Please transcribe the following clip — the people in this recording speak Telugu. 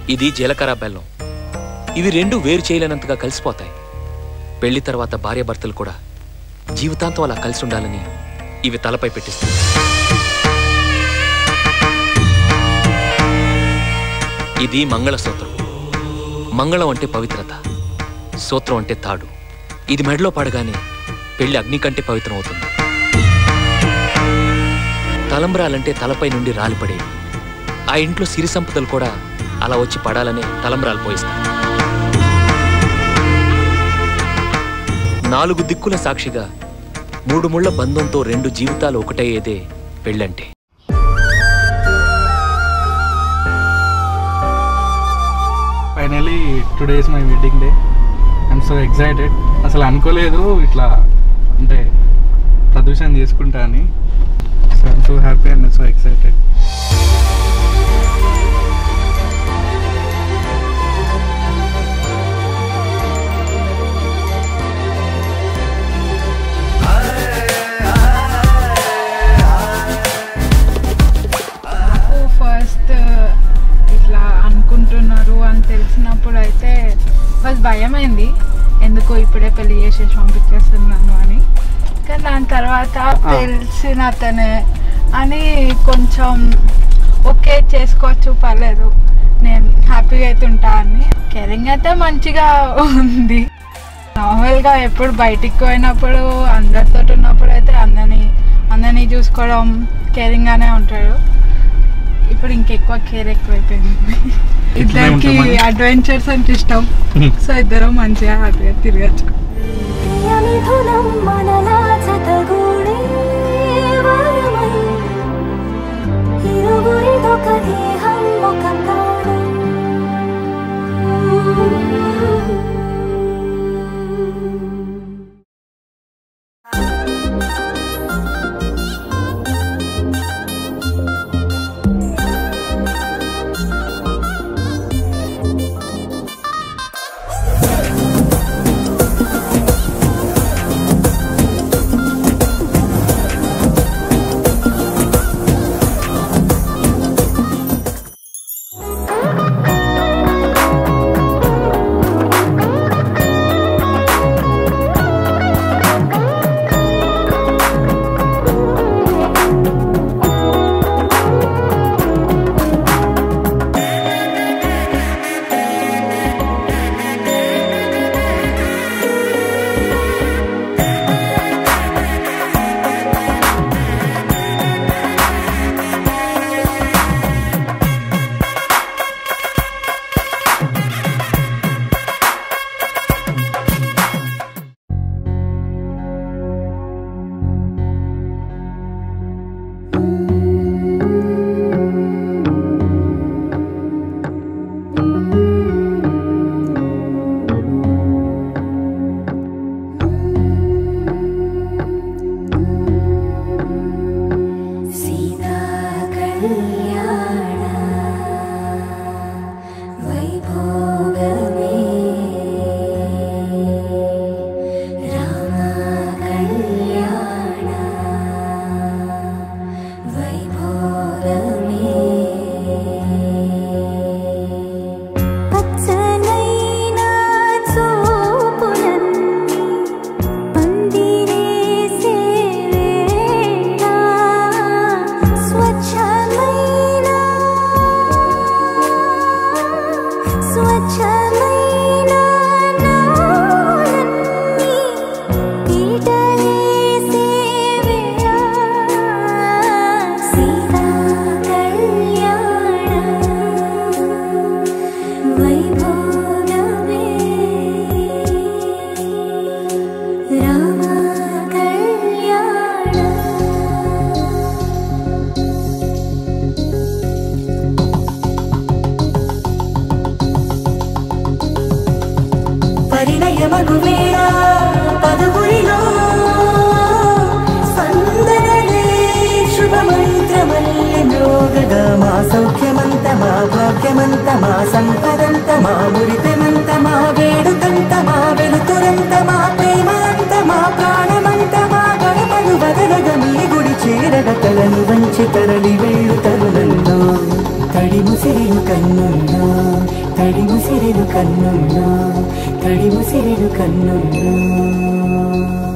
ఇది జీలకర్ర బెల్లం ఇవి రెండు వేరు చేయలేనంతగా కలిసిపోతాయి పెళ్లి తర్వాత భార్యాభర్తలు కూడా జీవితాంతం అలా కలిసి ఉండాలని ఇవి తలపై పెట్టిస్తాయి ఇది మంగళసూత్రం మంగళం అంటే పవిత్రత సూత్రం అంటే తాడు ఇది మెడలో పడగానే పెళ్లి అగ్ని కంటే పవిత్రం అవుతుంది తలంబ్రాలంటే తలపై నుండి రాలిపడేవి ఆ ఇంట్లో సిరి సంపదలు కూడా అలా వచ్చి పడాలనే తలంబ్రాలు పోయిస్తారు నాలుగు దిక్కుల సాక్షిగా మూడు ముళ్ల బంధంతో రెండు జీవితాలు ఒకటయ్యేదే పెళ్ళంటే finally today is my wedding day I'm so excited అసలు అనుకోలేదు ఇట్లా అంటే ప్రదూషణ చేసుకుంటా అని so I'm so happy and so excited నాకు ఫస్ట్ ఇట్లా అనుకుంటున్నారు అని తెలిసినప్పుడు అయితే ఫస్ట్ భయమైంది ఎందుకో ఇప్పుడే పెళ్లి చేసేసి పంపించేస్తున్నాను అని కానీ దాని తర్వాత తెలిసిన అతనే అని కొంచెం ఓకే చేసుకోవచ్చు పర్లేదు నేను హ్యాపీగా అయితే ఉంటా అని కేరింగ్ అయితే మంచిగా ఉంది నార్మల్గా ఎప్పుడు బయటికి పోయినప్పుడు అందరితో ఉన్నప్పుడు అయితే అందరినీ అందరినీ చూసుకోవడం కేరింగ్గానే ఉంటాడు ఇప్పుడు ఇంకెక్కువ కేర్ ఎక్కువైపోయింది ఇట్లనే ఇద్దరికి ఉంటామని. అడ్వెంచర్స్ అంటే ఇష్టం సో ఇద్దరం మంచిగా హ్యాపీగా తిరగచ్చు ప్రియమిథునం మనలా జతగూడే వరమై ఇరువురిదొక దేహం ఒక ప్రాణం సీతా కళ్యాణ వైభోగమే రామ కళ్యాణ వైభోగమే పచ్చనైనా చూపులన్నీ పందిరేసే వేళ స్వచ్ఛమైన స్వచ్ఛమైన నాలన్నీ పీటలేసే వేళ సీతా కళ్యాణ వైభోగమే రామ కళ్యాణ పరిణయమగు వేళ పదవురిలో సందనలే శుభమంత్రమల్లి మ్రోగద మా సౌఖ్యమంత మా భాగ్యమంత మా సంపదంత మా మురిపెమంత మా వేడుకంత మా వెలుతురంత మా ప్రేమంత మా ప్రాణమంత మా గడపలు వదలగ మీ గుడి చేరగ తలను వంచి తరలి వెళ్ళు తరుణంలో తడి ముసిరిను కన్నుల్లో తడి ముసిరెను కన్నుల్లో తడి ముసిరెను కన్నుల్లో